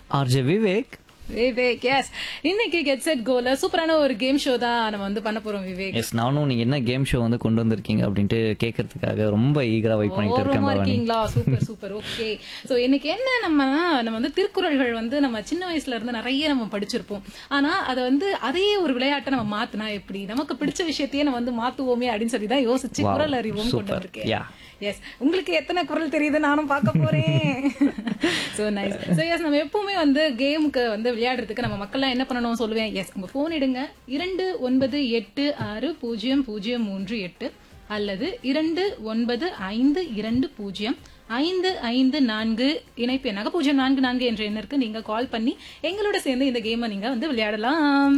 RJ Vivek Vivek yes இன்னைக்கு get set கோல சூப்பரான ஒரு கேம் ஷோ தான் நம்ம வந்து பண்ண போறோம் விவேக் எஸ் நானும் நீங்க என்ன கேம் ஷோ வந்து கொண்டு வந்திருக்கீங்க அப்படின்ட்டு கேட்கறதுக்காக ரொம்ப ஈகரா வெயிட் பண்ணிட்டு இருக்கேன் ஓரமா பவானி இருக்கீங்களா சூப்பர் சூப்பர் ஓகே சோ இன்னைக்கு என்ன நம்ம நம்ம வந்து திருக்குறள்கள் வந்து நம்ம சின்ன வயசுல இருந்து நிறைய நம்ம படிச்சிருப்போம் ஆனா அதை வந்து அதே ஒரு விளையாட்டை நம்ம மாத்தினா எப்படி நமக்கு பிடிச்ச விஷயத்தையே நம்ம வந்து மாத்துவோமே அப்படின்னு சொல்லி தான் யோசிச்சு Wow, குரல் அறிவும் கொண்டு super. வந்திருக்கேன் Yeah. எஸ் உங்களுக்கு எத்தனை குரல் தெரியுது நானும் பார்க்க போறேன் சோ நைஸ் சோ எஸ் நம்ம எப்பவுமே வந்து கேமுக்கு வந்து விளையாடுறதுக்கு நம்ம மக்கள்லாம் என்ன பண்ணணும் சொல்லுவேன் எஸ் உங்க போன் எடுங்க இரண்டு ஒன்பது எட்டு ஆறு பூஜ்ஜியம் பூஜ்ஜியம் மூன்று எட்டு அல்லது இரண்டு ஒன்பது ஐந்து இரண்டு பூஜ்ஜியம் ஐந்து ஐந்து நான்கு இணைப்பு எண்ணாக பூஜ்ஜியம் நான்கு நான்கு என்ற எண்ணிற்கு நீங்க கால் பண்ணி எங்களோட சேர்ந்து இந்த கேமை நீங்க வந்து விளையாடலாம்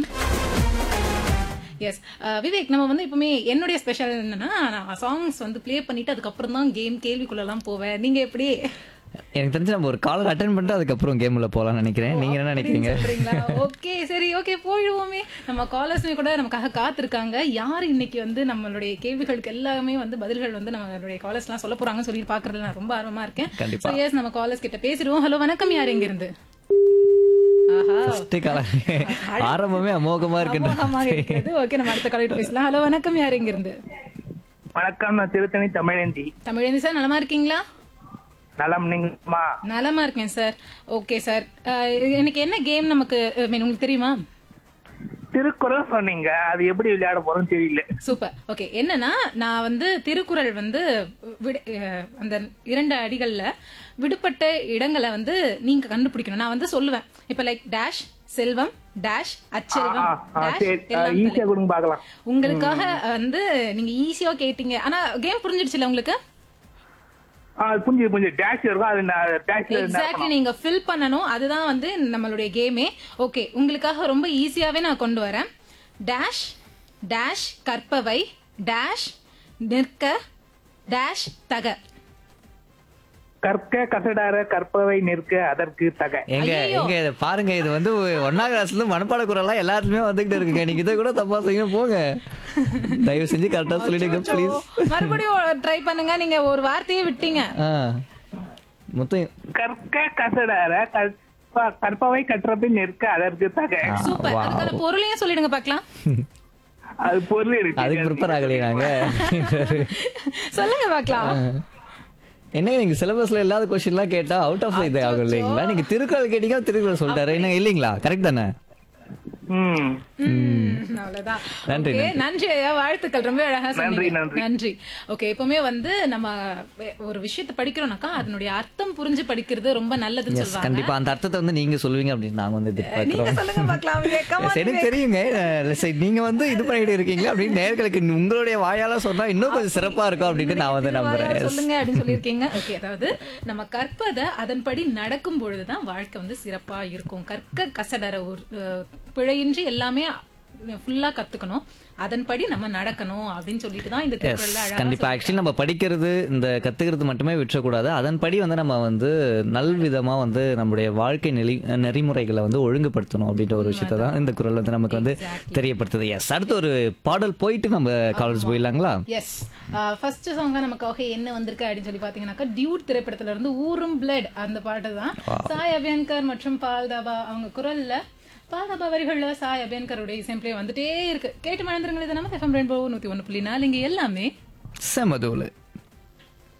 எஸ் விவேக் நம்ம வந்து எப்பவுமே என்னுடைய ஸ்பெஷல் என்னன்னா நான் சாங்ஸ் வந்து ப்ளே பண்ணிட்டு அதுக்கப்புறம் தான் கேம் கேள்விக்குள்ளலாம் போவேன் நீங்க எப்படி எனக்கு தெரிஞ்சு நம்ம ஒரு காலர் அட்டன் பண்ணிட்டு அதுக்கப்புறம் கேம்ல போலாம்னு நினைக்கிறேன் நீங்க என்ன நினைக்கிறீங்க சொல்றீங்களா ஓகே சரி ஓகே போயிடுவோமே நம்ம காலர்ஸ்மே கூட நமக்காக காத்திருக்காங்க யார் இன்னைக்கு வந்து நம்மளுடைய கேள்விகளுக்கு எல்லாமே வந்து பதில்கள் வந்து நம்மளுடைய காலர்ஸ் எல்லாம் சொல்ல போறாங்கன்னு சொல்லி பாக்குறதுல நான் ரொம்ப ஆர்வமா இருக்கேன் கண்டிப்பா. எஸ் நம்ம காலர்ஸ் கிட்ட பேசிடுவோம் ஹலோ வணக்கம் யார் எங்க இருந்து ஆஹா ஃபர்ஸ்ட் காலர் ஆரம்பமே அமோகமா இருக்குன்ற அமோகமாக இருக்கிறது ஓகே நம்ம அடுத்த காலர் பேசலாம் ஹலோ வணக்கம் யார் எங்க இருந்து வணக்கம் நான் திருத்தணி தமிழேந்தி தமிழேந்தி சார் நலமா இருக்கீங்களா நலம் நீங்கம்மா நலமா இருக்கேன் சார் ஓகே சார் எனக்கு என்ன கேம் நமக்கு I mean, உங்களுக்கு தெரியுமா திருக்குறள் சொன்னீங்க அது எப்படி விளையாட போறோம்னு தெரியல சூப்பர் ஓகே என்னன்னா நான் வந்து திருக்குறள் வந்து விடு- அஹ், அந்த இரண்டு அடிகள்ல விடுபட்ட இடங்களை வந்து நீங்க கண்டுபிடிக்கணும் நான் வந்து சொல்லுவேன் இப்ப லைக் டேஷ் செல்வம் டேஷ் அச்செல்வம் டேஷ் எல்லாம் ஈஸியா கொடுங்க பாக்கலாம் உங்களுக்காக வந்து நீங்க ஈஸியா கேட்டீங்க ஆனா கேம் புரிஞ்சிடுச்சுல உங்களுக்கு புரிஞ்சு புரிஞ்சு டேஷ் இருக்கும் அது டேஷ்ல எக்ஸாக்ட்லி நீங்க ஃபில் பண்ணணும் அதுதான் வந்து நம்மளுடைய கேமே ஓகே உங்களுக்காக ரொம்ப ஈஸியாவே நான் கொண்டு வரேன் டேஷ் டேஷ் கற்பவை டேஷ் நிற்க டேஷ் தக கற்க கசடார கற்பவை நிற்க அதற்கு தக எங்க எங்க இதை பாருங்க இது வந்து ஒன்னாம் கிளாஸ்ல இருந்து மனப்பாட குரல்லாம் எல்லாத்துலயுமே வந்துகிட்டு இருக்குங்க நீங்க இதை கூட தப்பா செய்யுங்க போங்க தயவு செஞ்சு கரெக்டா சொல்லிடுங்க ப்ளீஸ் மறுபடியும் ட்ரை பண்ணுங்க நீங்க ஒரு வார்த்தையே விட்டீங்க மொத்தம் கற்க கசடார கற்ப கற்பவை கற்றபை நிற்க அதற்கு தக ஆ, சூப்பர் wow. அதுக்கான பொருளையும் சொல்லிடுங்க பார்க்கலாம் அது பொருள் இருக்கு அதுக்கு ப்ரிப்பேர் ஆகலையே நாங்க சொல்லுங்க பார்க்கலாம் என்ன நீங்க சிலபஸ்ல இல்லாத கொஸ்டின் எல்லாம் கேட்டா அவுட் ஆஃப் இது ஆகும் இல்லைங்களா நீங்க திருக்குறள் கேட்டீங்க திருக்குறள் சொல்லிட்டாரு என்ன இல்லைங்களா கரெக்ட் தானே ம் ம், அவ்வளவுதான் நன்றி, Okay, நன்றி ஐயா வாழ்த்துக்கள் ரொம்ப அழகா சொன்னீங்க நன்றி. நன்றி ஓகே எப்பவுமே வந்து நம்ம வே- ஒரு விஷயத்தை படிக்கிறோம்னாக்கா அதனுடைய அர்த்தம் புரிஞ்சு படிக்கிறது ரொம்ப நல்லதுன்னு எஸ் சொல்லுவாங்க கண்டிப்பா அந்த அர்த்தத்தை வந்து நீங்க சொல்லுவீங்க அப்படின்னு நாங்க வந்து நீங்க எதிர்பார்க்கிறோம் சொல்லுங்க பார்க்கலாம் விவேக். Come on, சரி விவேக். தெரியுங்க அஹ் சரி, நீங்க வந்து இது பண்ணிட்டு இருக்கீங்க அப்படின்னு நேர்களுக்கு உங்களுடைய வாயால சொன்னா இன்னும் கொஞ்சம் சிறப்பா இருக்கும் அப்படின்ட்டு நான் வந்து நம்புறேன் திருவாயார் Yes. சொல்லுங்க அப்படின்னு சொல்லியிருக்கீங்க ஓகே அதாவது நம்ம கற்பதை அதன்படி நடக்கும் பொழுதுதான் வாழ்க்கை வந்து சிறப்பா இருக்கும் கற்க கசடற ஒரு அஹ், பிழையின்றி எல்லாமே ஃபுல்லா கத்துக்கணும் அதன்படி நம்ம நடக்கணும் அப்படின்னு சொல்லிட்டு தான் இந்த எஸ் திருக்குறள்ல அழகா கண்டிப்பா ஆக்சுவலி நம்ம படிக்கிறது இந்த கத்துக்கிறது மட்டுமே விட்டுறக்கூடாது அதன்படி வந்து நம்ம வந்து நல்விதமா வந்து நம்முடைய வாழ்க்கை நெறி நெறிமுறைகளை வந்து ஒழுங்குபடுத்தணும் அப்படின்ற ஒரு விஷயத்தை தான் இந்த குரல் வந்து நமக்கு வந்து தெரியப்படுத்துது எஸ் அடுத்து ஒரு பாடல் போயிட்டு நம்ம காலேஜ் போயிடலாங்களா எஸ் ஃபர்ஸ்ட் சாங்கா நமக்காக என்ன வந்திருக்கு அப்படின்னு சொல்லி பாத்தீங்கன்னாக்கா டியூட் திரைப்படத்துல இருந்து ஊரும் பிளட் அந்த பாட்டு தான் சாய் அபியன்கர் மற்றும் பால்தாபா அவங்க குரல்ல பால்தாபா வரிகள்ல சாய் அபியன்கருடைய இசைப்பிளே வந்துட்டே இருக்கு கேட்டு மழந்துருங்கள் இது நம்ம எஃப்எம் ரெயின்போ நூத்தி ஒண்ணு புள்ளி நாலு இங்க எல்லாமே செமதூலு